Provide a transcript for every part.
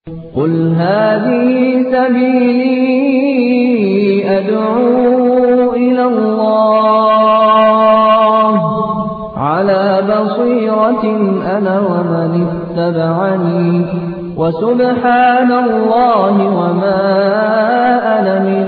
قل هذه سبيلي أدعو إلى الله على بصيرة أنا ومن اتبعني وسبحان الله وما أنا من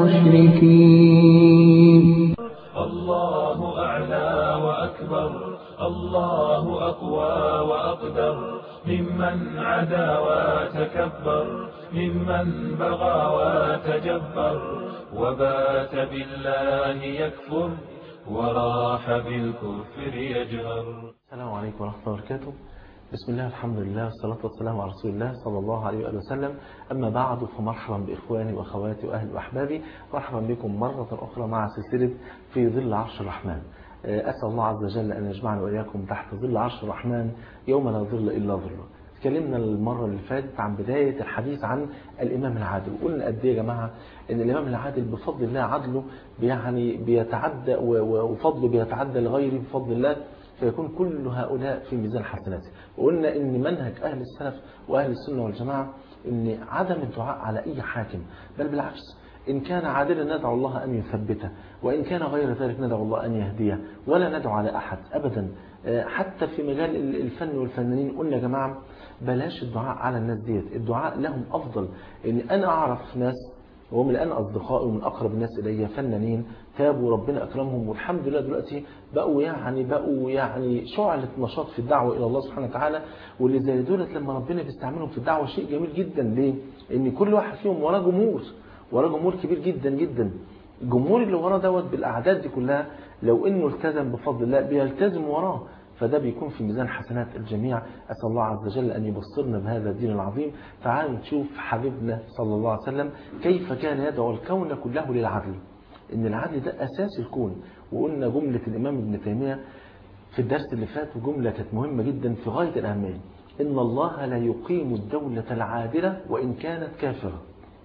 المشركين الله أعلى وأكبر الله أقوى وأقدر ممن عدا وتكبر ممن بغى وتجبر وبات بالله يكفر وراح بالكفر يجهر السلام عليكم ورحمة الله وبركاته بسم الله الحمد لله والصلاة والسلام على رسول الله صلى الله عليه وآله وسلم أما بعد فمرحبا بإخواني وأخواتي وأهل وأحبابي مرحبا بكم مرة أخرى مع سلسلة في ظل عرش الرحمن أسأل الله عز وجل أن يجمعنا وإياكم تحت ظل عرش الرحمن يوم لا ظل إلا ظله تكلمنا المرة اللي فاتت عن بداية الحديث عن الإمام العادل وقلنا قد إيه يا جماعة إن الإمام العادل بفضل الله عدله يعني بيتعدى وفضله بيتعدى لغيره بفضل الله فيكون كل هؤلاء في ميزان حسناته وقلنا ان منهج اهل السلف واهل السنه والجماعه ان عدم الدعاء على اي حاكم بل بالعكس إن كان عادلا ندعو الله أن يثبته وإن كان غير ذلك ندعو الله أن يهديه ولا ندعو على أحد أبدا حتى في مجال الفن والفنانين قلنا يا جماعة بلاش الدعاء على الناس ديت الدعاء لهم أفضل إن أنا أعرف ناس وهم الآن أصدقائي ومن أقرب الناس إلي فنانين تابوا وربنا أكرمهم والحمد لله دلوقتي بقوا يعني بقوا يعني شعلة نشاط في الدعوة إلى الله سبحانه وتعالى واللي زي دولت لما ربنا بيستعملهم في الدعوة شيء جميل جدا ليه؟ إن كل واحد فيهم وراه جمهور وراه جمهور كبير جدا جدا الجمهور اللي وراه دوت بالأعداد دي كلها لو إنه التزم بفضل الله بيلتزم وراه فده بيكون في ميزان حسنات الجميع أسأل الله عز وجل أن يبصرنا بهذا الدين العظيم تعالوا نشوف حبيبنا صلى الله عليه وسلم كيف كان يدعو الكون كله للعدل إن العدل ده أساس الكون وقلنا جملة الإمام ابن تيمية في الدرس اللي فات وجملة كانت مهمة جدا في غاية الأهمية إن الله لا يقيم الدولة العادلة وإن كانت كافرة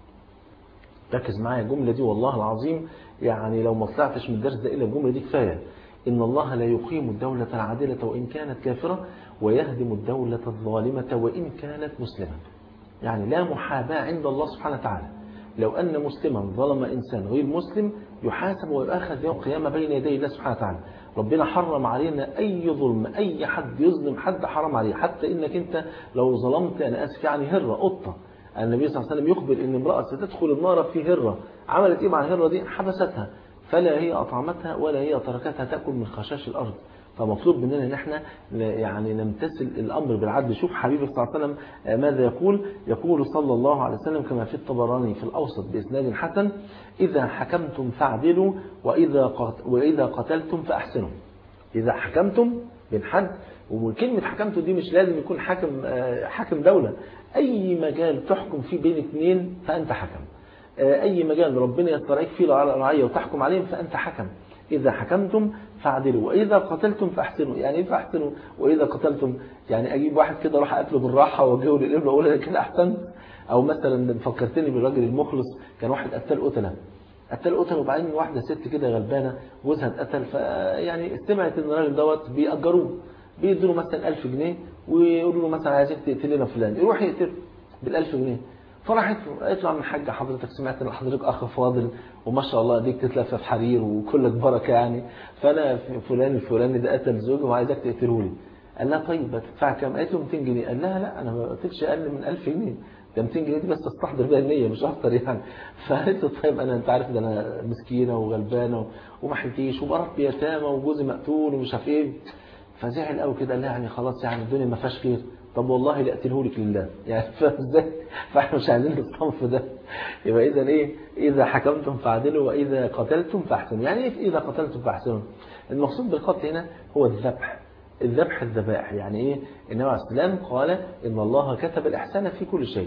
ركز معايا الجملة دي والله العظيم يعني لو ما طلعتش من الدرس ده إلا الجملة دي كفاية إن الله لا يقيم الدولة العادلة وإن كانت كافرة ويهدم الدولة الظالمة وإن كانت مسلمة يعني لا محاباة عند الله سبحانه وتعالى لو أن مسلما ظلم إنسان غير مسلم يحاسب ويؤخذ يوم القيامة بين يدي الله سبحانه وتعالى ربنا حرم علينا أي ظلم أي حد يظلم حد حرم عليه حتى إنك أنت لو ظلمت أنا أسف يعني هرة قطة النبي صلى الله عليه وسلم يخبر ان امرأة ستدخل النار في هرة عملت ايه مع الهرة دي حبستها فلا هي أطعمتها ولا هي تركتها تأكل من خشاش الأرض فمطلوب مننا ان احنا يعني نمتثل الامر بالعدل شوف حبيبي صلى الله عليه وسلم ماذا يقول يقول صلى الله عليه وسلم كما في الطبراني في الاوسط باسناد حسن اذا حكمتم فاعدلوا واذا واذا قتلتم فاحسنوا اذا حكمتم بين حد وكلمة حكمته دي مش لازم يكون حاكم حاكم دولة أي مجال تحكم فيه بين اثنين فأنت حكم أي مجال ربنا يسترعيك فيه رعية وتحكم عليهم فأنت حكم إذا حكمتم فاعدلوا وإذا قتلتم فاحسنوا يعني إيه فاحسنوا وإذا قتلتم يعني أجيب واحد كده أروح أقتله بالراحة وأجيه للإبن وأقول أنا كده أحسنت أو مثلا فكرتني بالراجل المخلص كان واحد قتل قتلة قتل قتل وبعدين واحدة ست كده غلبانة جوزها اتقتل فيعني سمعت إن الراجل دوت بيأجروه بيدوا له مثلا 1000 جنيه ويقولوا له مثلا عايزين تقتل لنا فلان يروح يقتل بال1000 جنيه فراحت له قالت له عم الحاج حضرتك سمعت ان حضرتك اخ فاضل وما شاء الله ديك تتلف في حرير وكلك بركه يعني فانا فلان الفلاني ده قتل زوجي وعايزك تقتله لي قال لها طيب هتدفع كام؟ قالت له 200 جنيه قال لها لا انا ما قتلش اقل من 1000 جنيه ده 200 جنيه دي بس استحضر بيها النيه مش اكتر يعني فقالت له طيب انا انت عارف ده انا مسكينه وغلبانه وما حلتيش وبربي يتامى وجوزي مقتول ومش عارف ايه فزعل قوي كده قال لها يعني خلاص يعني الدنيا ما فيهاش خير طب والله لاقتله لك لله يعني فاهم ازاي فاحنا مش عايزين الصنف ده يبقى اذا ايه اذا حكمتم فاعدلوا واذا قتلتم فاحسنوا يعني ايه اذا قتلتم فاحسنوا المقصود بالقتل هنا هو الذبح الذبح الذبائح يعني ايه النبي عليه السلام قال ان الله كتب الاحسان في كل شيء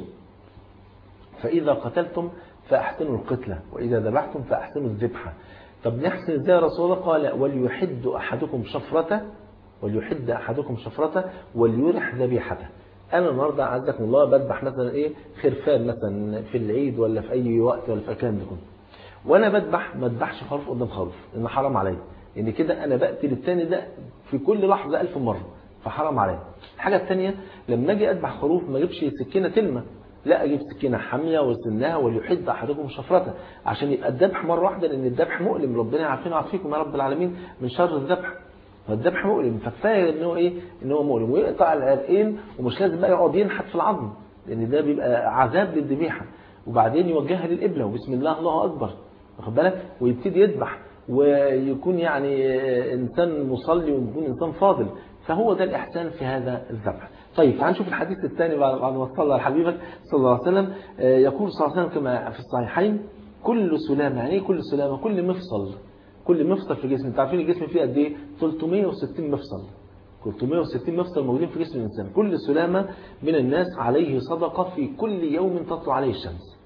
فاذا قتلتم فاحسنوا القتله واذا ذبحتم فاحسنوا الذبحه طب نحسن ازاي يا رسول الله قال وليحد احدكم شفرته وليحد أحدكم شفرته وليرح ذبيحته أنا النهاردة أعزكم الله بذبح مثلا إيه خرفان مثلا في العيد ولا في أي وقت ولا في الكلام ده كله وأنا بذبح ما اذبحش خروف قدام خروف لأن حرام عليا لأن كده أنا بقتل التاني ده في كل لحظة ألف مرة فحرام عليا الحاجة الثانية لما أجي أذبح خروف ما أجيبش سكينة تلمة لا اجيب سكينه حاميه وسنها وليحد احدكم شفرته عشان يبقى الذبح مره واحده لان الذبح مؤلم ربنا يعافينا ويعافيكم يا رب العالمين من شر الذبح فالذبح مؤلم فكفايه ان هو ايه ان هو مؤلم ويقطع العرقين ومش لازم بقى يقعد ينحت في العظم لان ده بيبقى عذاب للذبيحه وبعدين يوجهها للقبله وبسم الله الله اكبر واخد بالك ويبتدي يذبح ويكون يعني انسان مصلي ويكون انسان فاضل فهو ده الاحسان في هذا الذبح طيب تعال نشوف الحديث الثاني بعد ما صلى على حبيبك صلى الله عليه وسلم يقول صلى الله عليه وسلم كما في الصحيحين كل سلامه يعني ايه كل سلامه كل مفصل كل مفصل في الجسم انت عارفين الجسم فيه قد ايه 360 مفصل 360 مفصل موجودين في جسم الانسان كل سلامه من الناس عليه صدقه في كل يوم تطلع عليه الشمس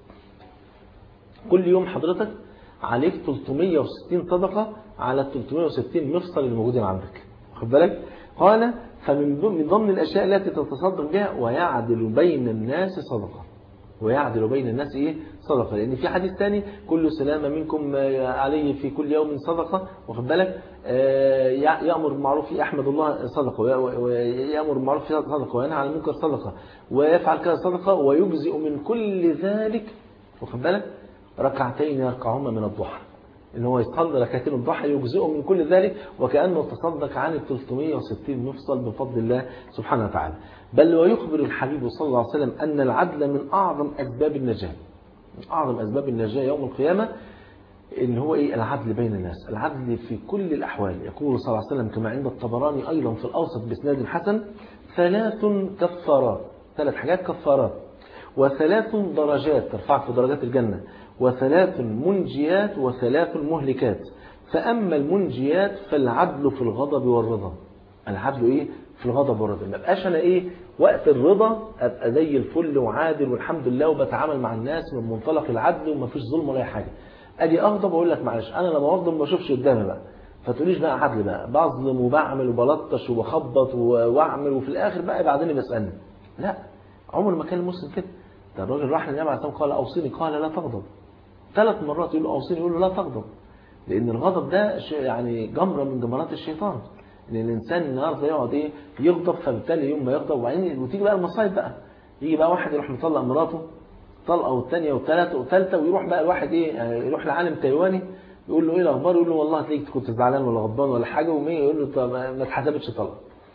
كل يوم حضرتك عليك 360 صدقه على 360 مفصل اللي موجودين عندك خد بالك قال فمن من ضمن الاشياء التي تتصدق بها ويعدل بين الناس صدقه ويعدل بين الناس ايه صدقه لان في حديث ثاني كل سلامه منكم عليه في كل يوم صدقه واخد بالك يامر بالمعروف يحمد الله صدقه ويامر بالمعروف صدقه وينهى عن المنكر صدقه ويفعل كذا صدقه ويجزئ من كل ذلك واخد بالك ركعتين يركعهما من الضحى ان هو يصلي ركعتين الضحى يجزئه من كل ذلك وكانه تصدق عن ال 360 مفصل بفضل الله سبحانه وتعالى بل ويخبر الحبيب صلى الله عليه وسلم ان العدل من اعظم اسباب النجاه من اعظم اسباب النجاه يوم القيامه ان هو ايه العدل بين الناس العدل في كل الاحوال يقول صلى الله عليه وسلم كما عند الطبراني ايضا في الاوسط باسناد حسن ثلاث كفارات ثلاث حاجات كفارات وثلاث درجات ترفعك في درجات الجنه وثلاث منجيات وثلاث مهلكات فأما المنجيات فالعدل في الغضب والرضا العدل إيه في الغضب والرضا ما بقاش أنا إيه وقت الرضا أبقى زي الفل وعادل والحمد لله وبتعامل مع الناس من منطلق العدل وما فيش ظلم ولا أي حاجة أجي أغضب وأقول لك معلش أنا لما أغضب ما أشوفش قدامي بقى فتقوليش بقى عدل بقى بظلم وبعمل وبلطش وبخبط واعمل وفي الاخر بقى بعدين بسالني لا عمر ما كان المسلم كده ده الراجل راح للنبي عليه الصلاه قال اوصيني قال لا تغضب ثلاث مرات يقول له اوصيني يقول له لا تغضب لان الغضب ده يعني جمره من جمرات الشيطان ان الانسان النهارده يقعد ايه يغضب فبالتالي يوم ما يغضب وبعدين وتيجي بقى المصايب بقى يجي بقى واحد يروح مطلق مراته طلقه والثانيه والثالثه والثالثه ويروح بقى الواحد ايه يعني يروح لعالم تايواني يقول له ايه الاخبار يقول له والله تلاقيك كنت زعلان ولا غضبان ولا حاجه ومية يقول له طب ما اتحسبتش طلقه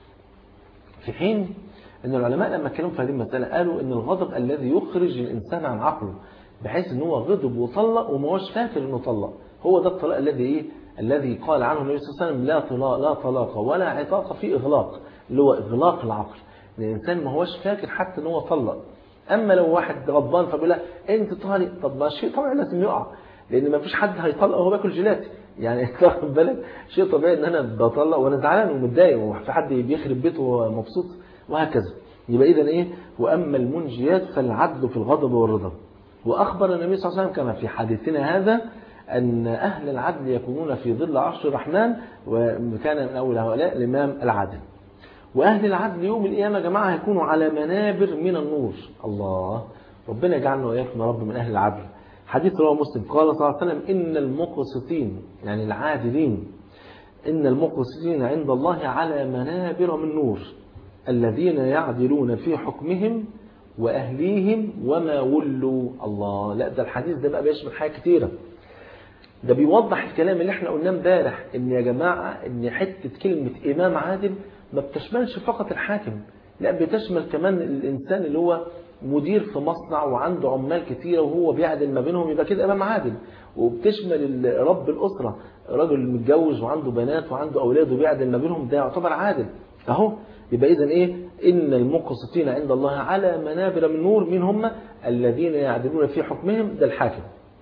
في حين ان العلماء لما اتكلموا في هذه المساله قالوا ان الغضب الذي يخرج الانسان عن عقله بحيث ان هو غضب وطلق وما هوش فاكر انه طلق هو ده الطلاق الذي ايه الذي قال عنه النبي صلى الله عليه وسلم لا طلاق لا طلاق ولا عتاق في اغلاق اللي هو اغلاق العقل الانسان ما هوش فاكر حتى ان هو طلق اما لو واحد غضبان فبيقول لها انت طالق طب ما شيء طبيعي لازم يقع لان ما فيش حد هيطلق وهو بياكل جيلاتي يعني انت واخد بالك شيء طبيعي ان انا بطلق وانا زعلان ومتضايق وفي حد بيخرب بيته وهو مبسوط وهكذا يبقى اذا ايه واما المنجيات فالعدل في الغضب والرضا واخبر النبي صلى الله عليه وسلم كما في حديثنا هذا ان اهل العدل يكونون في ظل عرش الرحمن وكان من اول هؤلاء الامام العادل واهل العدل يوم القيامه يا جماعه هيكونوا على منابر من النور الله ربنا يجعلنا واياكم يا رب من اهل العدل حديث رواه مسلم قال صلى الله عليه وسلم ان المقسطين يعني العادلين ان المقسطين عند الله على منابر من نور الذين يعدلون في حكمهم واهليهم وما ولوا الله لا ده الحديث ده بقى بيشمل حاجات كتيره ده بيوضح الكلام اللي احنا قلناه امبارح ان يا جماعه ان حته كلمه امام عادل ما بتشملش فقط الحاكم لا بتشمل كمان الانسان اللي هو مدير في مصنع وعنده عمال كتيره وهو بيعدل ما بينهم يبقى كده امام عادل وبتشمل رب الاسره راجل متجوز وعنده بنات وعنده اولاد وبيعدل ما بينهم ده يعتبر عادل اهو يبقى اذا ايه ان المقسطين عند الله على منابر من نور من هم الذين يعدلون في حكمهم ده الحاكم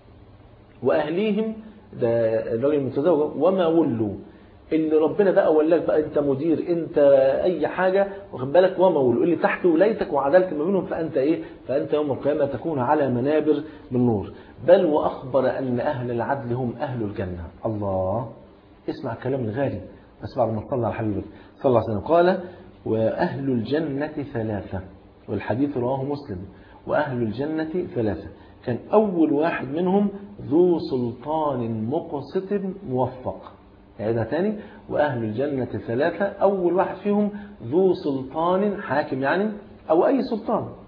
واهليهم ده الراجل المتزوج وما ولوا اللي ربنا بقى ولاك بقى انت مدير انت اي حاجه واخد بالك وما ولوا اللي تحت ولايتك وعدلت ما بينهم فانت ايه فانت يوم القيامه تكون على منابر من نور بل واخبر ان اهل العدل هم اهل الجنه الله اسمع الكلام الغالي بس بعد ما صلى على حبيبك صلى الله عليه وسلم قال واهل الجنه ثلاثه والحديث رواه مسلم واهل الجنه ثلاثه كان اول واحد منهم ذو سلطان مقسط موفق عيدها تاني وأهل الجنة ثلاثة أول واحد فيهم ذو سلطان حاكم يعني أو أي سلطان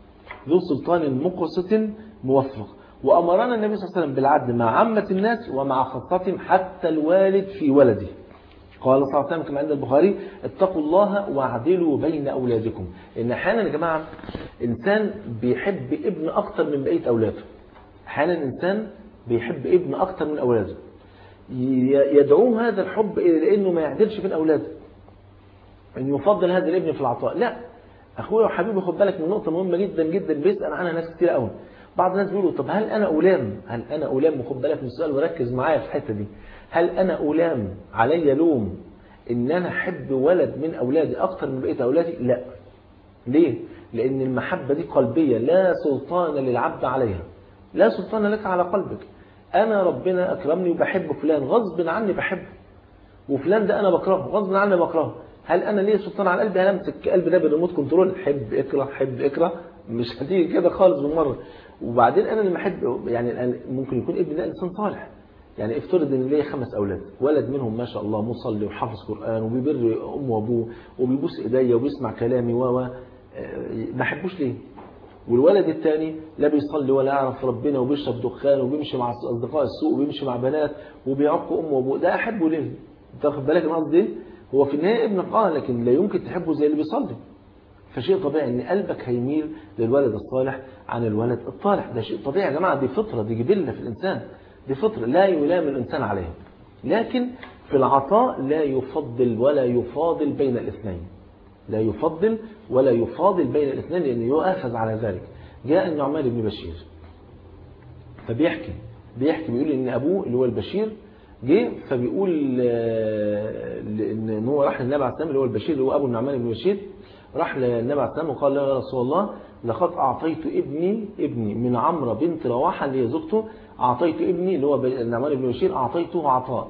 ذو سلطان مقسط موفق وأمرنا النبي صلى الله عليه وسلم بالعدل مع عامة الناس ومع خاصتهم حتى الوالد في ولده قال صلى الله عليه وسلم كما عند البخاري اتقوا الله واعدلوا بين أولادكم إن أحيانا يا جماعة إنسان بيحب ابن أكتر من بقية أولاده أحيانا إنسان بيحب ابن أكتر من أولاده يدعوه هذا الحب لأنه ما يعدلش بين أولاده أن يفضل هذا الابن في العطاء لا أخويا وحبيبي خد بالك من نقطة مهمة جدا جدا بيسأل عنها ناس كتير قوي بعض الناس بيقولوا طب هل أنا ألام هل أنا ألام وخد بالك من السؤال وركز معايا في الحتة دي هل أنا ألام علي لوم إن أنا أحب ولد من أولادي أكتر من بقية أولادي لا ليه لأن المحبة دي قلبية لا سلطان للعبد عليها لا سلطان لك على قلبك أنا ربنا أكرمني وبحب فلان غصب عني بحبه وفلان ده أنا بكرهه غصب عني بكرهه هل أنا ليه سلطان على قلبي هل أمسك قلبي ده بالريموت كنترول حب اكره حب اكره مش هتيجي كده خالص بالمرة وبعدين أنا اللي بحب يعني ممكن يكون ابني ده إنسان صالح يعني افترض ان ليا خمس اولاد ولد منهم ما شاء الله مصلي وحافظ قران وبيبر امه وابوه وبيبوس ايديا وبيسمع كلامي و ما احبوش ليه والولد الثاني لا بيصلي ولا يعرف ربنا وبيشرب دخان وبيمشي مع اصدقاء السوق وبيمشي مع بنات وبيعق امه وابوه ده احبه ليه انت واخد بالك من قصدي ايه هو في النهايه ابن قال لكن لا يمكن تحبه زي اللي بيصلي فشيء طبيعي ان قلبك هيميل للولد الصالح عن الولد الطالح ده شيء طبيعي يا جماعه دي فطره دي جبله في الانسان دي فطره لا يلام الانسان عليها لكن في العطاء لا يفضل ولا يفاضل بين الاثنين لا يفضل ولا يفاضل بين الاثنين لأنه يؤاخذ على ذلك جاء النعمان بن بشير فبيحكي بيحكي بيقول إن أبوه اللي هو البشير جه فبيقول إن هو راح للنبي عليه السلام اللي هو البشير اللي هو أبو النعمان بن بشير راح للنبي عليه السلام وقال له يا رسول الله لقد أعطيت ابني ابني من عمرو بنت رواحة اللي هي زوجته أعطيت ابني اللي هو النعمان بن بشير أعطيته عطاء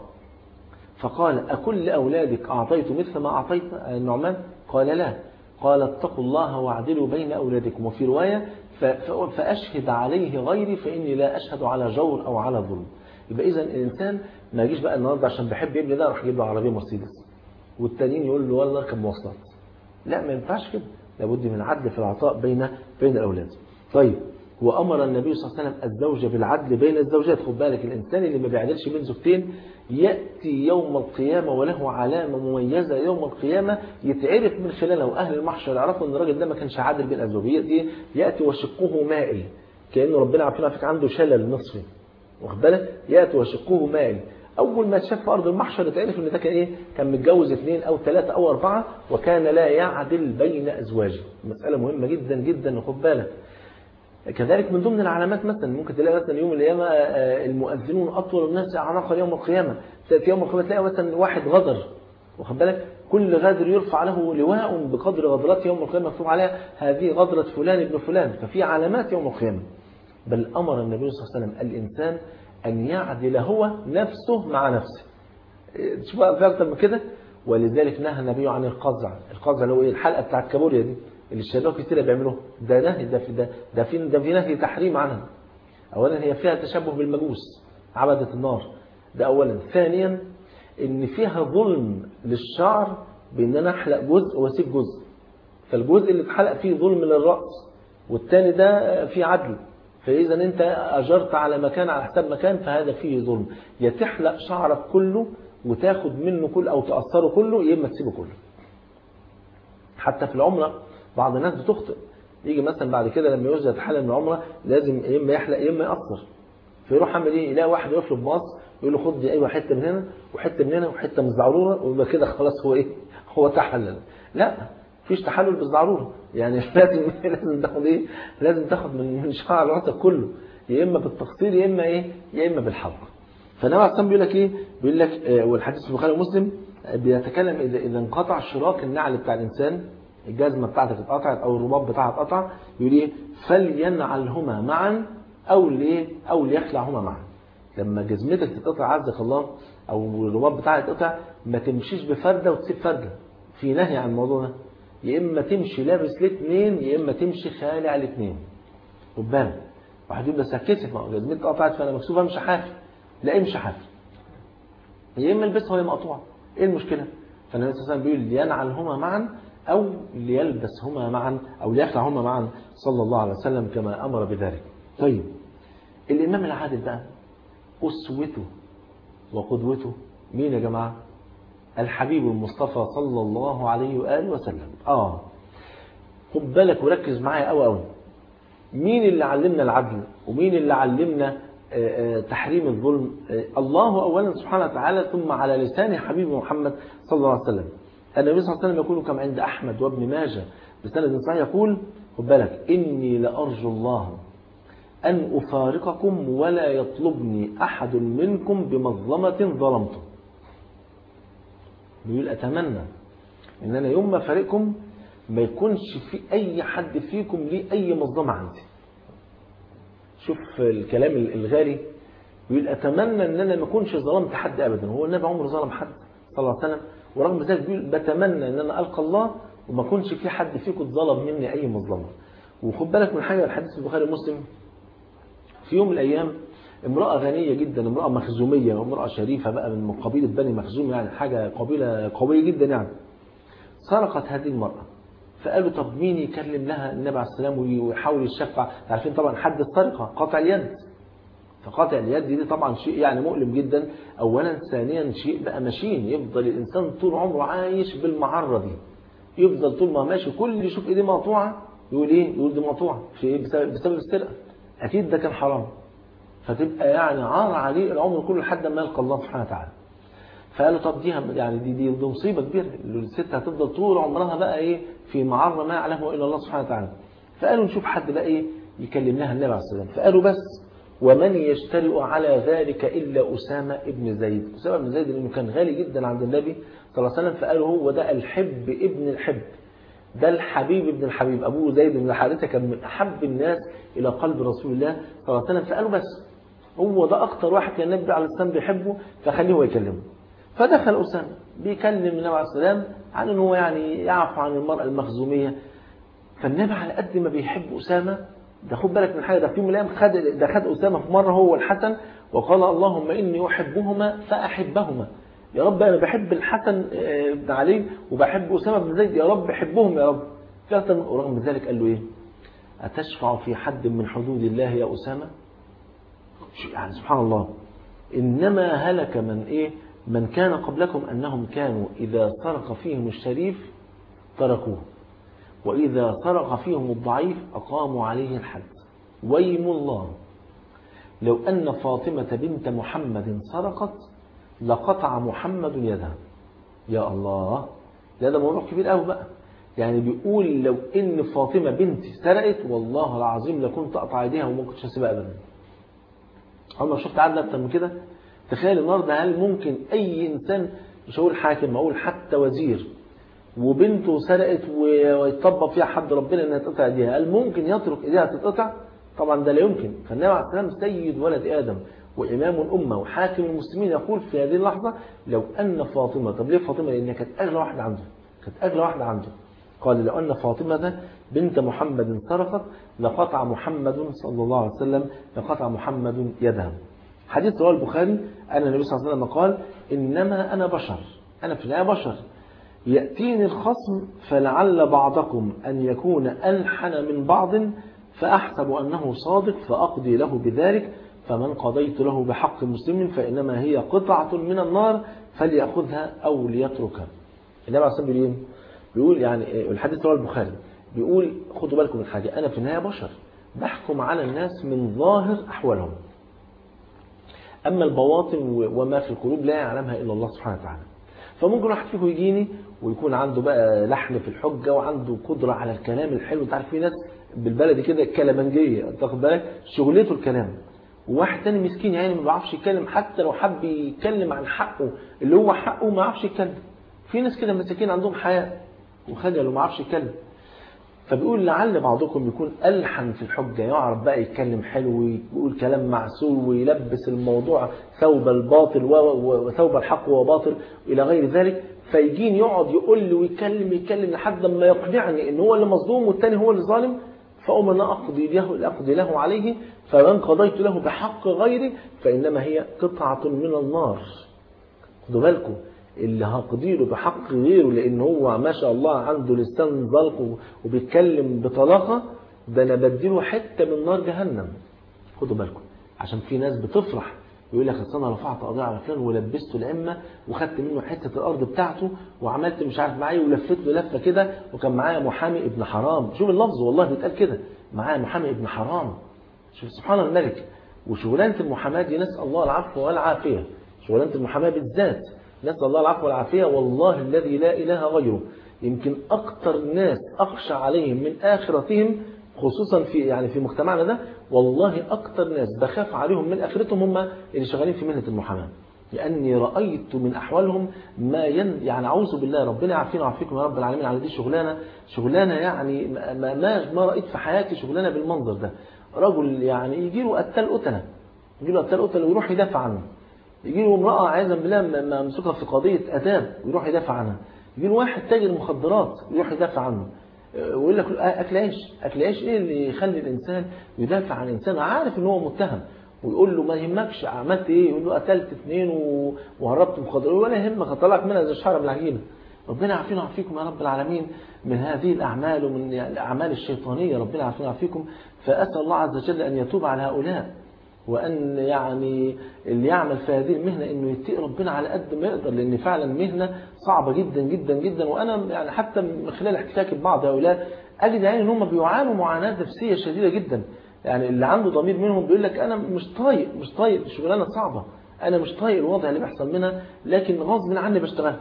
فقال أكل أولادك أعطيت مثل ما أعطيت النعمان قال لا قال اتقوا الله واعدلوا بين أولادكم وفي رواية فأشهد عليه غيري فإني لا أشهد على جور أو على ظلم يبقى إذا الإنسان ما يجيش بقى النهارده عشان بحب ابني ده راح يجيب له عربية مرسيدس والتانيين يقول له والله اركب مواصلات لا ما ينفعش كده لابد من عدل في العطاء بين بين الأولاد طيب وأمر النبي صلى الله عليه وسلم الزوج بالعدل بين الزوجات خد بالك الإنسان اللي ما بيعدلش بين زوجتين يأتي يوم القيامة وله علامة مميزة يوم القيامة يتعرف من خلالها وأهل المحشر يعرفوا أن الراجل ده ما كانش عادل بين أزواجه دي يأتي وشقه مائل كأنه ربنا عارفين فيك عنده شلل نصفي واخد بالك يأتي وشقه مائل أول ما شاف في أرض المحشر يتعرف أن ده كان إيه كان متجوز اثنين أو ثلاثة أو أربعة وكان لا يعدل بين أزواجه مسألة مهمة جدا جدا وخد بالك كذلك من ضمن العلامات مثلا ممكن تلاقي مثلا يوم القيامة المؤذنون أطول الناس أعناقا يوم القيامة تأتي يوم القيامة تلاقي مثلا واحد غدر واخد بالك كل غادر يرفع له لواء بقدر غدرات يوم القيامة مكتوب عليها هذه غدرة فلان ابن فلان ففي علامات يوم القيامة بل أمر النبي صلى الله عليه وسلم الإنسان أن يعدل هو نفسه مع نفسه شوف بقى في أكتر من كده ولذلك نهى النبي عن القزع القزع اللي هو ايه الحلقة بتاعت كابوريا دي اللي الشباب كتير بيعملوه ده نهي ده في ده ده في ده في نهي تحريم عنها اولا هي فيها تشبه بالمجوس عبدة النار ده اولا ثانيا ان فيها ظلم للشعر بان انا احلق جزء واسيب جزء فالجزء اللي اتحلق فيه ظلم للراس والتاني ده فيه عدل فاذا انت اجرت على مكان على حساب مكان فهذا فيه ظلم يا تحلق شعرك كله وتاخد منه كله او تاثره كله يا اما تسيبه كله حتى في العمره بعض الناس بتخطئ يجي مثلا بعد كده لما يوزع يتحلل من العمره لازم يا اما يحلق يا اما يقصر فيروح عامل ايه يلاقي واحد يقف له بمقص يقول له خد دي ايوه حته من هنا وحته من هنا وحته من الزعروره ويبقى كده خلاص هو ايه هو تحلل لا مفيش تحلل بالزعروره يعني لازم لازم تاخد ايه لازم تاخد من من شعر راسك كله يا اما بالتقصير يا اما ايه يا اما بالحلق فالنبي عليه الصلاه بيقول لك ايه بيقول لك آه والحديث في البخاري ومسلم بيتكلم اذا اذا انقطع شراك النعل بتاع الانسان الجزمة بتاعتك اتقطعت أو الرباط بتاعها اتقطع يقول إيه فلينعلهما معا أو ليه أو ليخلعهما معا لما جزمتك تتقطع عزك الله أو الرباط بتاعها يتقطع ما تمشيش بفردة وتسيب فردة في نهي عن الموضوع ده يا إما تمشي لابس الاثنين يا إما تمشي خالع الاثنين خد بالك واحد يقول بس هتكسف ما جزمتي اتقطعت فأنا مكسوف أمشي حافي لا امشي حافي يا إما البسها وهي مقطوعة إيه المشكلة؟ فالنبي صلى الله عليه وسلم بيقول لينعلهما معا أو ليلبسهما معا أو ليخلعهما معا صلى الله عليه وسلم كما أمر بذلك طيب الإمام العادل بقى أسوته وقدوته مين يا جماعة الحبيب المصطفى صلى الله عليه وآله وسلم آه خد بالك وركز معايا قوي قوي مين اللي علمنا العدل ومين اللي علمنا تحريم الظلم الله أولا سبحانه وتعالى ثم على لسان حبيب محمد صلى الله عليه وسلم النبي صلى الله عليه وسلم يقول كما عند أحمد وابن ماجه بسند صحيح يقول خد بالك إني لأرجو الله أن أفارقكم ولا يطلبني أحد منكم بمظلمة ظلمته بيقول أتمنى إن أنا يوم ما فارقكم ما يكونش في أي حد فيكم ليه أي مظلمة عندي شوف الكلام الغالي بيقول أتمنى أن أنا ما أكونش ظلمت حد أبدا هو النبي عمره ظلم حد صلى الله عليه وسلم ورغم ذلك بيقول بتمنى أن أنا ألقى الله وما أكونش في حد فيكم اتظلم مني أي مظلمة وخد بالك من حاجة الحديث البخاري ومسلم في يوم من الأيام امرأة غنية جدا امرأة مخزومية وامرأة شريفة بقى من قبيلة بني مخزوم يعني حاجة قبيلة قوية جدا يعني سرقت هذه المرأة فقالوا طب مين يكلم لها النبي عليه السلام ويحاول يشفع عارفين طبعا حد السرقة قطع اليد فقطع اليد دي طبعا شيء يعني مؤلم جدا اولا ثانيا شيء بقى ماشين يفضل الانسان طول عمره عايش بالمعرة دي يفضل طول ما ماشي كل اللي يشوف ايديه مقطوعة يقول ايه يقول دي مقطوعة في ايه بسبب, بسبب السرقة اكيد ده كان حرام فتبقى يعني عار عليه العمر كله لحد ما يلقى الله سبحانه وتعالى فقالوا طب دي يعني دي دي, دي مصيبه كبيره الست هتفضل طول عمرها بقى ايه في معره ما يعلمه الا الله سبحانه وتعالى فقالوا نشوف حد بقى ايه يكلم لها النبي عليه السلام فقالوا بس ومن يجترئ على ذلك الا اسامه ابن زيد اسامه بن زيد لانه كان غالي جدا عند النبي صلى الله عليه وسلم فقالوا هو ده الحب ابن الحب ده الحبيب ابن الحبيب ابوه زيد بن حارثه كان من احب الناس الى قلب رسول الله صلى الله عليه وسلم فقالوا بس هو ده اكتر واحد كان النبي عليه السلام بيحبه فخليه هو يكلمه فدخل أسامة بيكلم النبي عليه السلام عن أنه يعني يعفو عن المرأة المخزومية فالنبي على قد ما بيحب أسامة ده خد بالك من حاجة ده في يوم من الأيام خد ده خد أسامة في مرة هو والحسن وقال اللهم إني أحبهما فأحبهما يا رب أنا بحب الحسن بن علي وبحب أسامة بن زيد يا رب حبهم يا رب ورغم ذلك قال له إيه أتشفع في حد من حدود الله يا أسامة يعني سبحان الله إنما هلك من إيه من كان قبلكم أنهم كانوا إذا سرق فيهم الشريف تركوه وإذا سرق فيهم الضعيف أقاموا عليه الحد ويم الله لو أن فاطمة بنت محمد سرقت لقطع محمد يدها يا الله ده ده موضوع كبير قوي بقى يعني بيقول لو ان فاطمه بنتي سرقت والله العظيم لكنت اقطع ايديها وما كنتش هسيبها ابدا عمرك شفت عدل اكتر من كده تخيل النهارده هل ممكن اي انسان مش هقول حاكم اقول حتى وزير وبنته سرقت ويطبق فيها حد ربنا انها تقطع ايديها هل ممكن يترك ايديها تتقطع طبعا ده لا يمكن فالنبي عليه السلام سيد ولد ادم وامام الامه وحاكم المسلمين يقول في هذه اللحظه لو ان فاطمه طب ليه فاطمه لانها كانت اغلى واحده عنده كانت اغلى واحده عنده قال لو ان فاطمه بنت محمد سرقت لقطع محمد صلى الله عليه وسلم لقطع محمد يدها حديث رواه البخاري أن النبي صلى الله عليه وسلم قال إنما أنا بشر أنا في النهاية بشر يأتيني الخصم فلعل بعضكم أن يكون ألحن من بعض فأحسب أنه صادق فأقضي له بذلك فمن قضيت له بحق مسلم فإنما هي قطعة من النار فليأخذها أو ليتركها النبي عليه الصلاة والسلام بيقول يعني الحديث رواه البخاري بيقول خدوا بالكم من حاجة أنا في النهاية بشر بحكم على الناس من ظاهر أحوالهم أما البواطن وما في القلوب لا يعلمها إلا الله سبحانه وتعالى فممكن واحد فيكم يجيني ويكون عنده بقى لحن في الحجة وعنده قدرة على الكلام الحلو انت عارف في ناس بالبلدي كده كلامنجية تاخد بالك شغلته الكلام وواحد تاني مسكين يعني ما بيعرفش يتكلم حتى لو حب يتكلم عن حقه اللي هو حقه ما يعرفش يتكلم في ناس كده مساكين عندهم حياء وخجل وما يعرفش يتكلم فبيقول لعل بعضكم يكون ألحن في الحجة يعرف بقى يتكلم حلو ويقول كلام معسول ويلبس الموضوع ثوب الباطل وثوب الحق وباطل إلى غير ذلك فيجين يقعد يقول لي ويتكلم يتكلم لحد ما يقنعني ان هو اللي مظلوم والتاني هو اللي ظالم فأم أنا أقضي له, أقضي له عليه فمن قضيت له بحق غيري فإنما هي قطعة من النار خدوا بالكم اللي هقضيله بحق غيره لان هو ما شاء الله عنده لسان ظلق وبيتكلم بطلاقه ده انا بديله حته من نار جهنم خدوا بالكم عشان في ناس بتفرح يقول لك اصل انا رفعت قضيه على فلان ولبسته العمه وخدت منه حته الارض بتاعته وعملت مش عارف معايا ولفت له لفه كده وكان معايا محامي ابن حرام شوف اللفظ والله بيتقال كده معايا محامي ابن حرام شوف سبحان الملك وشغلانه المحاماه دي نسال الله العفو والعافيه شغلانه المحاماه بالذات نسال الله العفو والعافيه والله الذي لا اله غيره يمكن اكتر ناس اخشى عليهم من اخرتهم خصوصا في يعني في مجتمعنا ده والله اكتر ناس بخاف عليهم من اخرتهم هم اللي شغالين في مهنه المحاماه لاني رايت من احوالهم ما ين يعني اعوذ بالله ربنا يعافينا ويعافيكم يا رب العالمين على دي شغلانه شغلانه يعني ما ما, ما رايت في حياتي شغلانه بالمنظر ده رجل يعني يجي له قتال قتله يجي له قتال قتله ويروح يدافع عنه يجي له امراه عياذا بالله ممسوكه في قضيه اداب ويروح يدافع عنها يجي له واحد تاجر مخدرات يروح يدافع عنه ويقول لك اكل عيش اكل عيش ايه اللي يخلي الانسان يدافع عن انسان عارف ان هو متهم ويقول له ما يهمكش عملت ايه يقول له قتلت اثنين وهربت مخدرات ولا يهمك هطلعك منها زي الشعر من العجينه ربنا يعافينا ويعافيكم يا رب العالمين من هذه الاعمال ومن الاعمال الشيطانيه ربنا يعافينا ويعافيكم فاسال الله عز وجل ان يتوب على هؤلاء وان يعني اللي يعمل في هذه المهنه انه يتقي ربنا على قد ما يقدر لان فعلا مهنه صعبه جدا جدا جدا وانا يعني حتى من خلال احتكاكي ببعض هؤلاء اجد يعني ان هم بيعانوا معاناه نفسيه شديده جدا يعني اللي عنده ضمير منهم بيقول لك انا مش طايق مش طايق الشغلانه صعبه انا مش طايق الوضع اللي بيحصل منها لكن غصب عني بشتغل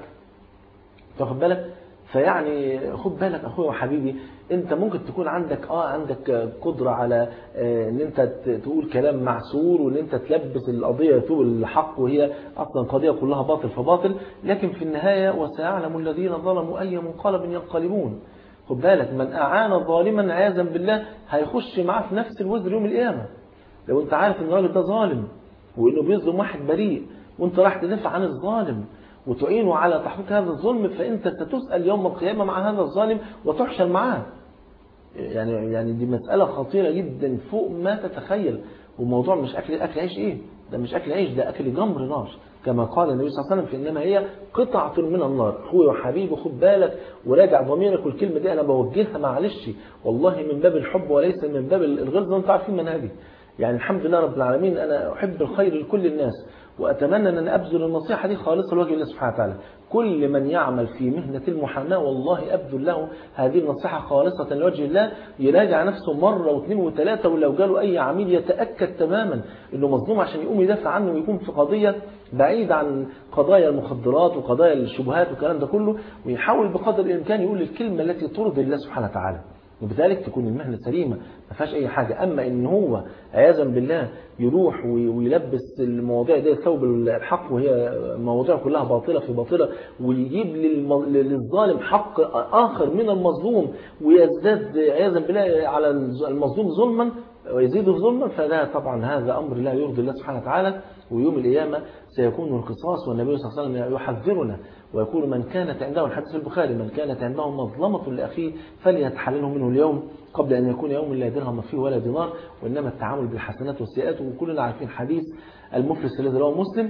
تاخد بالك فيعني خد بالك اخويا وحبيبي انت ممكن تكون عندك اه عندك قدره على آه ان انت تقول كلام معسول وان انت تلبس القضيه يتوب الحق وهي اصلا قضيه كلها باطل فباطل لكن في النهايه وسيعلم الذين ظلموا اي منقلب ينقلبون خد بالك من اعان ظالما عياذا بالله هيخش معاه في نفس الوزر يوم القيامه لو انت عارف ان الراجل ده ظالم وانه بيظلم واحد بريء وانت راح تدافع عن الظالم وتعينه على تحقيق هذا الظلم فأنت ستسأل يوم القيامة مع هذا الظالم وتحشر معاه يعني يعني دي مسألة خطيرة جدا فوق ما تتخيل وموضوع مش أكل أكل عيش إيه ده مش أكل عيش ده أكل جمر نار كما قال النبي صلى الله عليه وسلم فإنما هي قطعة من النار أخوي وحبيبي خد بالك وراجع ضميرك والكلمة دي أنا بوجهها معلش والله من باب الحب وليس من باب الغلظة وأنتم عارفين منهجي يعني الحمد لله رب العالمين أنا أحب الخير لكل الناس وأتمنى أن أنا أبذل النصيحة دي خالصة لوجه الله سبحانه وتعالى كل من يعمل في مهنة المحاماة والله أبذل له هذه النصيحة خالصة لوجه الله يراجع نفسه مرة واثنين وثلاثة ولو جاله أي عميل يتأكد تماما أنه مظلوم عشان يقوم يدافع عنه ويكون في قضية بعيد عن قضايا المخدرات وقضايا الشبهات والكلام ده كله ويحاول بقدر الإمكان يقول الكلمة التي ترضي الله سبحانه وتعالى وبذلك تكون المهنة سليمة ما فيهاش أي حاجة أما إن هو عياذا بالله يروح ويلبس المواضيع دي ثوب الحق وهي مواضيع كلها باطلة في باطلة ويجيب للظالم حق آخر من المظلوم ويزداد عياذا بالله على المظلوم ظلما ويزيد ظلما فده طبعا هذا أمر لا يرضي الله سبحانه وتعالى ويوم القيامة سيكون القصاص والنبي صلى الله عليه وسلم يحذرنا ويقول من كانت عنده الحديث البخاري من كانت عنده مظلمة لأخيه فليتحلله منه اليوم قبل أن يكون يوم لا درهم فيه ولا دينار وإنما التعامل بالحسنات والسيئات وكلنا عارفين حديث المفلس الذي رواه مسلم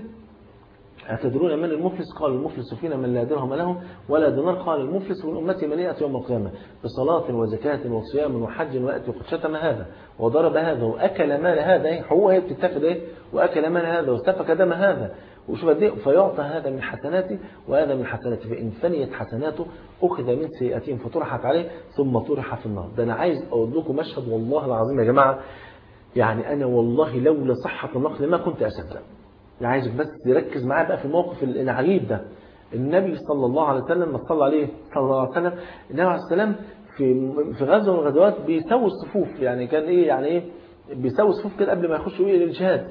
أتدرون من المفلس قال المفلس فينا من لا درهم له ولا دينار قال المفلس من أمتي من يأتي يوم القيامة بصلاة وزكاة وصيام وحج ويأتي وقد شتم هذا وضرب هذا وأكل مال هذا إيه هو هي بتتاخد إيه وأكل مال هذا واستفك دم هذا وشوف قد ايه فيعطى هذا من حسناته وهذا من حسناته فإن فنيت حسناته أخذ من سيئاتهم فطرحت عليه ثم طرح في النار ده أنا عايز أقول لكم مشهد والله العظيم يا جماعة يعني أنا والله لولا صحة النقل ما كنت أصدق يعني عايزك بس تركز معايا بقى في الموقف العجيب ده النبي صلى الله عليه وسلم ما صلى عليه صلى الله عليه وسلم النبي عليه السلام في في غزوه من الغزوات بيسوي الصفوف يعني كان ايه يعني ايه بيسوي الصفوف كده قبل ما يخشوا ايه للجهاد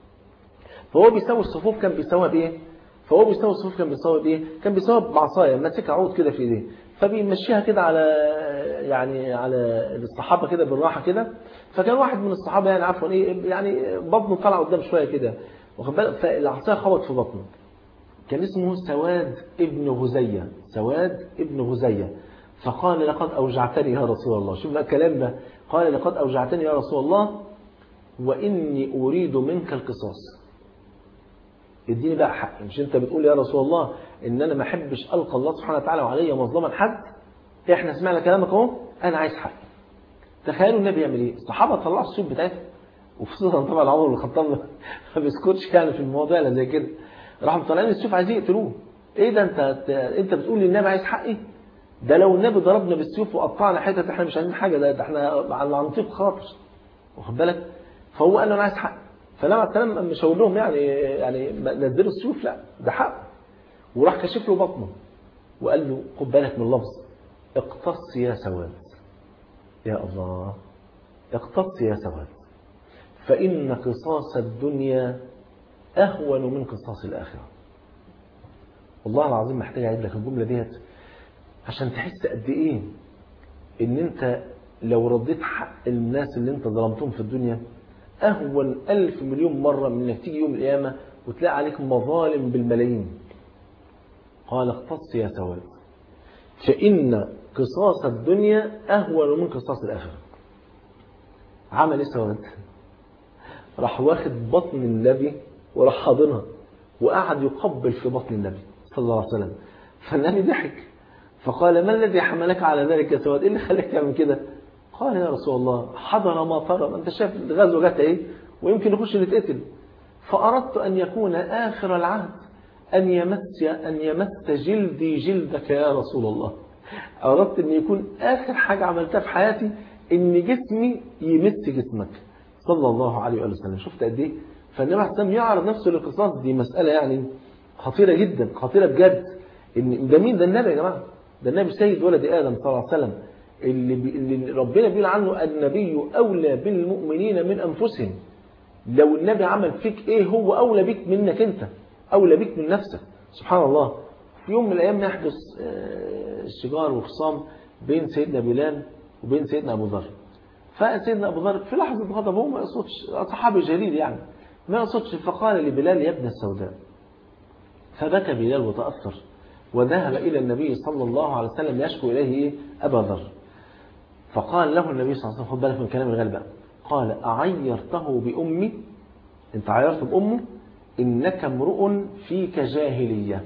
فهو بيسوي الصفوف كان بيسويها بايه فهو بيسوي الصفوف كان بيسويها بايه كان بيسويها بعصايه ماسك عود كده في ايديه فبيمشيها كده على يعني على الصحابه كده بالراحه كده فكان واحد من الصحابه يعني عفوا ايه يعني بطنه طلع قدام شويه كده واخد بالك فالعصايه خبط في بطنه كان اسمه سواد ابن غزية سواد ابن غزية فقال لقد أوجعتني يا رسول الله شوف بقى الكلام ده قال لقد أوجعتني يا رسول الله وإني أريد منك القصاص اديني بقى حقي مش انت بتقول يا رسول الله ان انا ما احبش القى الله سبحانه وتعالى وعليا مظلما حد احنا سمعنا كلامك اهو انا عايز حقي تخيلوا النبي يعمل ايه الصحابه طلعوا السيوف بتاعتهم وخصوصا طبعا عمر بن الخطاب ما بيسكتش يعني في المواضيع اللي زي كده راحوا مطلعين السيوف عايزين يقتلوه ايه ده انت انت بتقول لي النبي عايز حقي ده لو النبي ضربنا بالسيوف وقطعنا حتت احنا مش عايزين حاجه ده, ده احنا على نطيق خاطر واخد بالك فهو قال له انا عايز حقي فلما الكلام مش هقول لهم يعني يعني نزلوا السيوف لا ده حق وراح كشف له بطنه وقال له خد بالك من اللفظ اقتص يا سواد يا الله اقتص يا سواد فإن قصاص الدنيا أهون من قصاص الآخرة والله العظيم محتاج أعيد لك الجملة ديت عشان تحس قد إيه إن أنت لو رديت حق الناس اللي أنت ظلمتهم في الدنيا أهون ألف مليون مرة من إنك تيجي يوم القيامة وتلاقي عليك مظالم بالملايين قال اختص يا سواد فإن قصاص الدنيا أهون من قصاص الآخرة عمل إيه سواد راح واخد بطن النبي وراح حاضنها وقعد يقبل في بطن النبي صلى الله عليه وسلم فالنبي ضحك فقال ما الذي حملك على ذلك يا سواد ايه اللي خلاك تعمل كده قال يا رسول الله حضر ما ترى ما انت شايف الغزوه جت ايه ويمكن نخش نتقتل فاردت ان يكون اخر العهد ان يمس ان يمس جلدي جلدك يا رسول الله اردت ان يكون اخر حاجه عملتها في حياتي ان جسمي يمس جسمك صلى الله عليه وآله وسلم شفت قد ايه فالنبي عليه السلام يعرض نفسه للقصاص دي مسألة يعني خطيرة جدا خطيرة بجد ان ده مين ده النبي يا جماعة ده النبي سيد ولد آدم صلى الله عليه وسلم اللي, بي اللي ربنا بيقول عنه النبي أولى بالمؤمنين من أنفسهم لو النبي عمل فيك ايه هو أولى بيك منك انت أولى بيك من نفسك سبحان الله في يوم من الأيام يحدث الشجار وخصام بين سيدنا بلال وبين سيدنا أبو ذر فسيدنا أبو ذر في لحظة غضب هو ما يقصدش صحابي جليل يعني ما يقصدش فقال لبلال يا ابن السوداء فبكى بلال وتأثر وذهب إلى النبي صلى الله عليه وسلم يشكو إليه إيه؟ أبا ذر فقال له النبي صلى الله عليه وسلم خد بالك من كلام الغالب بقى قال أعيرته بأمي أنت عيرت بأمه إنك امرؤ فيك جاهلية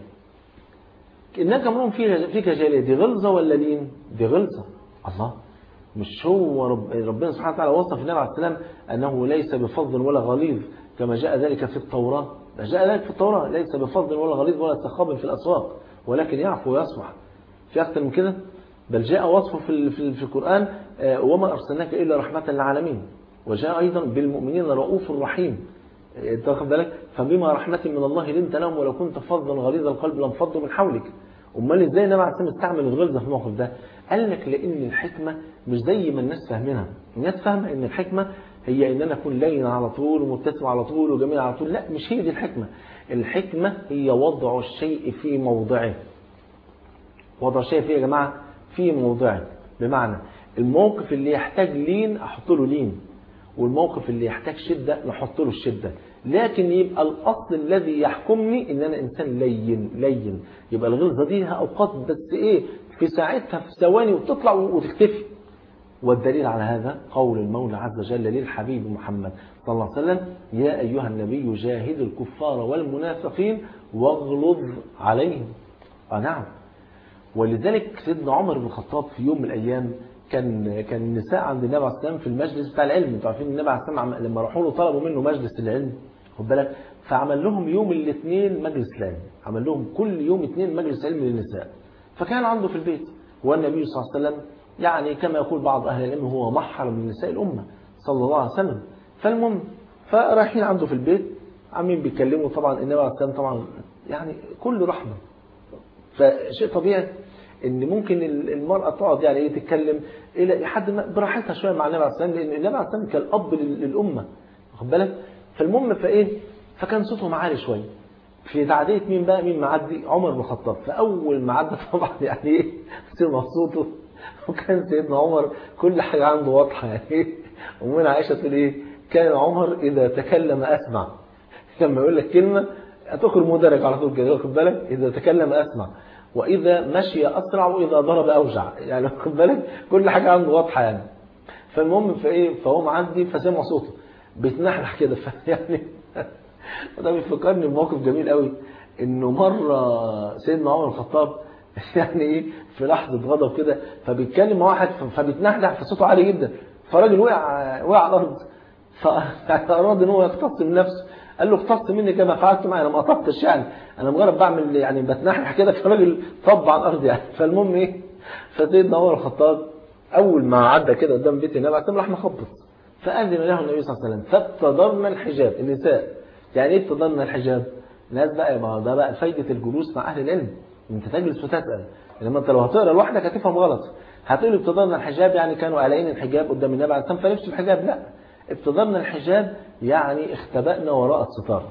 إنك امرؤ فيك جاهلية دي غلظة ولا لين دي غلظة الله مش هو رب ربنا سبحانه وتعالى وصف النبي عليه السلام أنه ليس بفض ولا غليظ كما جاء ذلك في التوراة جاء ذلك في التوراة ليس بفض ولا غليظ ولا سخاب في الأسواق ولكن يعفو ويصفح في أكثر من كده بل جاء وصفه في في, في القرآن وما أرسلناك إلا رحمة للعالمين وجاء أيضا بالمؤمنين رؤوف رحيم تاخد بالك فبما رحمة من الله لنت لهم ولو كنت فظا غليظ القلب لانفضوا من حولك امال ازاي النبي عليه الصلاه استعمل الغلظه في الموقف ده قال لك لان الحكمه مش زي ما الناس فاهمينها الناس فاهمه ان الحكمه هي ان انا اكون لين على طول ومبتسم على طول وجميل على طول لا مش هي دي الحكمه الحكمه هي وضع الشيء في موضعه وضع الشيء فيه يا جماعه في موضعه بمعنى الموقف اللي يحتاج لين احط له لين والموقف اللي يحتاج شده نحط له الشده لكن يبقى الأصل الذي يحكمني إن أنا إنسان لين لين يبقى الغلظة دي لها أوقات بس إيه في ساعتها في ثواني وتطلع وتختفي والدليل على هذا قول المولى عز وجل للحبيب محمد صلى الله عليه وسلم يا أيها النبي جاهد الكفار والمنافقين واغلظ عليهم آه نعم ولذلك سيدنا عمر بن الخطاب في يوم من الأيام كان كان النساء عند النبي عليه الصلاه والسلام في المجلس بتاع العلم انتوا عارفين النبي عليه الصلاه والسلام لما راحوا له طلبوا منه مجلس العلم خد بالك فعمل لهم يوم الاثنين مجلس علم عمل لهم كل يوم اثنين مجلس علم للنساء فكان عنده في البيت والنبي صلى الله عليه وسلم يعني كما يقول بعض اهل العلم هو محرم من نساء الامه صلى الله عليه وسلم فالمهم فرايحين عنده في البيت عاملين بيتكلموا طبعا النبي عليه الصلاه والسلام طبعا يعني كله رحمه فشيء طبيعي ان ممكن المرأة تقعد يعني ايه تتكلم الى حد ما براحتها شوية مع النبي عليه الصلاة والسلام لان النبي عليه الصلاة والسلام كالاب للأمة واخد بالك فالمهم فايه فكان صوتهم عالي شوية في تعدية مين بقى مين معدي عمر بن الخطاب فأول ما عدى طبعا يعني ايه سمع صوته وكان سيدنا عمر كل حاجة عنده واضحة يعني ايه ومن عائشة تقول ايه كان عمر إذا تكلم أسمع لما يقول لك كلمة هتخرج مدرج على طول كده واخد بالك إذا تكلم أسمع وإذا مشي أسرع وإذا ضرب أوجع يعني خد بالك كل حاجة عنده واضحة يعني فالمهم فإيه فهو معدي فسمع صوته بيتنحنح كده فيعني وده بيفكرني بموقف جميل قوي انه مره سيدنا عمر الخطاب يعني ايه في لحظه غضب كده فبيتكلم مع واحد فبيتنحنح فصوته عالي جدا فالراجل وقع وقع على الارض فاراد ان هو يقتص من نفسه قال له اقتص مني كما فعلت معي انا ما قطعتش يعني انا مجرد بعمل يعني بتنحنح كده فالراجل طب على الارض يعني فالمهم ايه فسيدنا عمر الخطاب اول ما عدى كده قدام بيت النبي عليه الصلاه راح مخبط فاذن له النبي صلى الله عليه وسلم فابتدرنا الحجاب النساء يعني ايه ابتدرنا الحجاب؟ الناس بقى ما هو ده بقى فايده الجلوس مع اهل العلم انت تجلس وتسال انما انت لو هتقرا لوحدك هتفهم غلط هتقول ابتدرنا الحجاب يعني كانوا قالعين الحجاب قدام النبي عليه الصلاه والسلام فلبسوا الحجاب لا ابتدرنا الحجاب يعني اختبأنا وراء الستار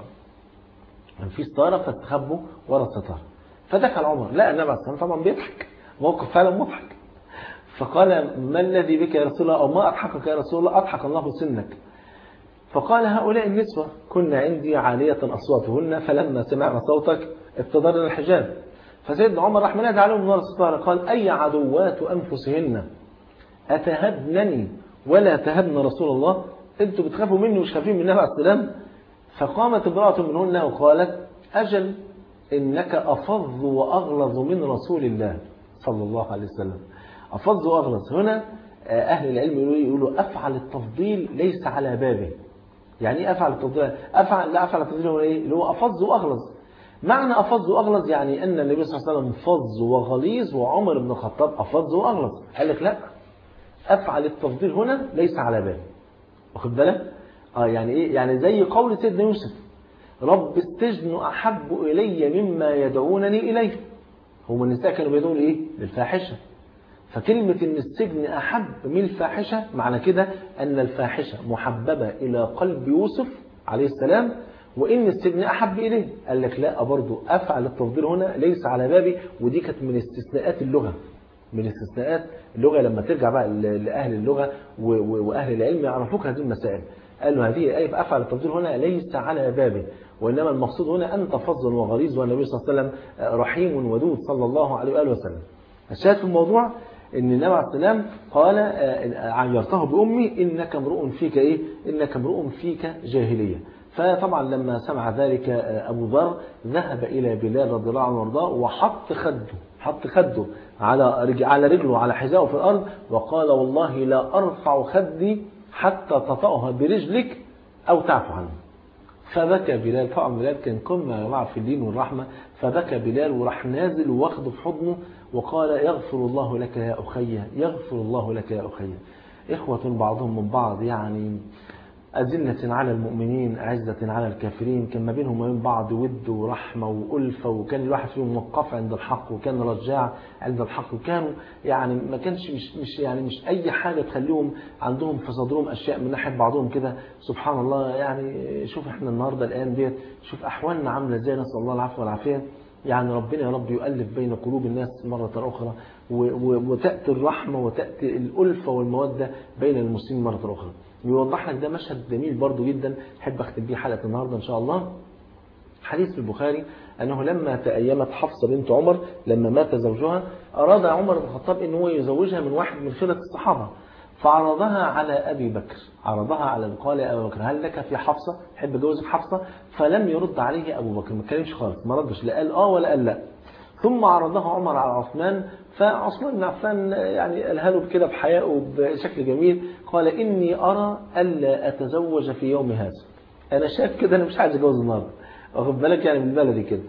كان في ستاره فاستخبوا وراء الستار فدخل عمر لقى النبي عليه الصلاه والسلام طبعا بيضحك موقف فعلا مضحك فقال ما الذي بك يا رسول الله او ما اضحكك يا رسول الله اضحك الله سنك فقال هؤلاء النسوة كن عندي عالية أصواتهن فلما سمعنا صوتك ابتدرنا الحجاب فسيدنا عمر راح منادى عليهم من الستارة قال أي عدوات أنفسهن أتهبنني ولا تهبن رسول الله أنتوا بتخافوا مني ومش خايفين من النبي عليه السلام فقامت امرأة منهن وقالت أجل إنك أفظ وأغلظ من رسول الله صلى الله عليه وسلم أفظ وأغلظ هنا أهل العلم يقولوا أفعل التفضيل ليس على بابه يعني ايه افعل التفضيل افعل لا افعل التفضيل هو ايه اللي هو افظ واغلظ معنى افظ واغلظ يعني ان النبي صلى الله عليه وسلم فظ وغليظ وعمر بن الخطاب افظ واغلظ قال لك لا افعل التفضيل هنا ليس على بالي واخد بالك اه يعني ايه يعني زي قول سيدنا يوسف رب السجن احب الي مما يدعونني اليه هم النساء كانوا بيدعون ايه للفاحشه فكلمة إن السجن أحب من الفاحشة معنى كده أن الفاحشة محببة إلى قلب يوسف عليه السلام وإن السجن أحب إليه قال لك لا برضه أفعل التفضيل هنا ليس على بابي ودي كانت من استثناءات اللغة من استثناءات اللغة لما ترجع بقى لأهل اللغة وأهل العلم يعرفوك هذه المسائل قالوا هذه آية أفعل التفضيل هنا ليس على بابه وإنما المقصود هنا أنت فظ وغليظ والنبي صلى الله عليه وسلم رحيم ودود صلى الله عليه وآله وسلم الشاهد في الموضوع ان النبي عليه السلام قال عيرته بامي انك امرؤ فيك ايه انك امرؤ فيك جاهليه فطبعا لما سمع ذلك ابو ذر ذهب الى بلال رضي الله عنه وارضاه وحط خده حط خده على رجل على رجله على حذائه في الارض وقال والله لا ارفع خدي حتى تطأها برجلك او تعفو عنه فبكى بلال طبعا بلال كان قمه يا جماعه في الدين والرحمه فبكى بلال وراح نازل واخده في حضنه وقال يغفر الله لك يا أخي يغفر الله لك يا أخي إخوة بعضهم من بعض يعني أذلة على المؤمنين عزة على الكافرين كان ما بينهم وبين بعض ود ورحمة وألفة وكان الواحد فيهم موقف عند الحق وكان رجاع عند الحق وكانوا يعني ما كانش مش, مش يعني مش أي حاجة تخليهم عندهم في صدرهم أشياء من ناحية بعضهم كده سبحان الله يعني شوف احنا النهاردة الآن ديت شوف أحوالنا عاملة ازاي نسأل الله العفو والعافية يعني ربنا يا رب يؤلف بين قلوب الناس مرة أخرى وتأتي الرحمة وتأتي الألفة والمودة بين المسلمين مرة أخرى يوضح لك ده مشهد جميل برضو جدا أحب أختم بيه حلقة النهاردة إن شاء الله حديث في البخاري أنه لما تأيمت حفصة بنت عمر لما مات زوجها أراد عمر بن الخطاب أن هو يزوجها من واحد من خيرة الصحابة فعرضها على أبي بكر عرضها على قال يا أبي بكر هل لك في حفصة تحب جوزك حفصة فلم يرد عليه أبو بكر ما اتكلمش خالص ما ردش لا قال آه ولا قال لا ثم عرضها عمر على عثمان فعثمان بن عفان يعني قالها له كده بحياء بشكل جميل قال إني أرى ألا أتزوج في يوم هذا أنا شايف كده أنا مش عايز أتجوز النهارده واخد بالك يعني بالبلدي كده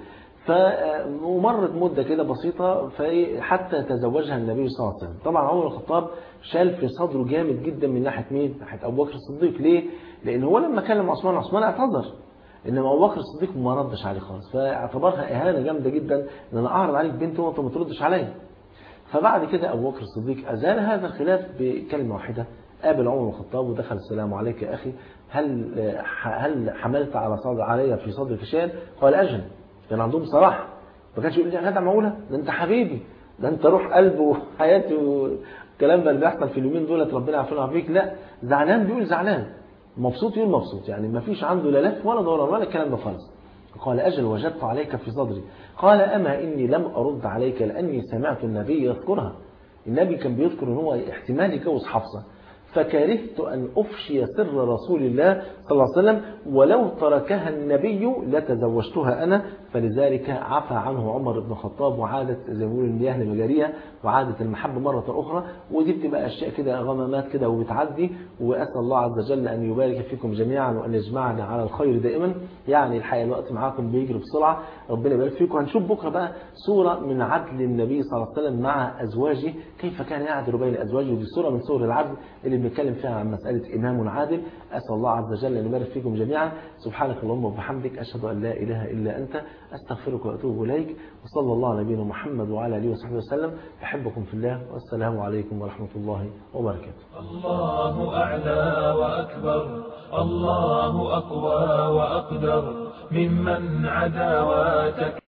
فمرت مدة كده بسيطة حتى تزوجها النبي صلى الله عليه وسلم طبعا عمر الخطاب شال في صدره جامد جدا من ناحية مين ناحية أبو بكر الصديق ليه لأن هو لما كلم عثمان عثمان اعتذر انما ابو بكر الصديق ما ردش عليه خالص فاعتبرها اهانه جامده جدا ان انا اعرض عليك بنت وانت ما تردش عليا فبعد كده ابو بكر الصديق ازال هذا الخلاف بكلمه واحده قابل عمر بن الخطاب ودخل السلام عليك يا اخي هل هل حملت على صدر علي في صدرك شيئا؟ قال اجل كان عندهم صراحه ما كانش يقول لي يا جدع معقوله ده انت حبيبي ده انت روح قلبي وحياتي والكلام ده اللي بيحصل في اليومين دولت ربنا يعافينا ويعافيك لا زعلان بيقول زعلان مبسوط يقول مبسوط يعني ما فيش عنده لا لف ولا دوران ولا الكلام ده خالص قال أجل وجدت عليك في صدري قال أما إني لم أرد عليك لأني سمعت النبي يذكرها النبي كان بيذكر ان هو احتمال يتجوز حفصة فكرهت أن أفشي سر رسول الله صلى الله عليه وسلم ولو تركها النبي لتزوجتها أنا فلذلك عفى عنه عمر بن الخطاب وعادت زي ما بيقولوا المياه المجارية وعادت المحبة مرة أخرى ودي بتبقى أشياء كده غمامات كده وبتعدي وأسأل الله عز وجل أن يبارك فيكم جميعا وأن يجمعنا على الخير دائما يعني الحقيقة الوقت معاكم بيجري بسرعة ربنا يبارك فيكم هنشوف بكرة بقى صورة من عدل النبي صلى الله عليه وسلم مع أزواجه كيف كان يعدل بين أزواجه ودي صورة من صور العدل اللي بنتكلم فيها عن مسألة إمام عادل أسأل الله عز وجل أن يبارك فيكم جميعا سبحانك اللهم وبحمدك أشهد أن لا إله إلا أنت أستغفرك وأتوب إليك وصلى الله على نبينا محمد وعلى آله وصحبه وسلم أحبكم في الله والسلام عليكم ورحمة الله وبركاته الله أعلى وأكبر الله أقوى وأقدر ممن عدا وتكبر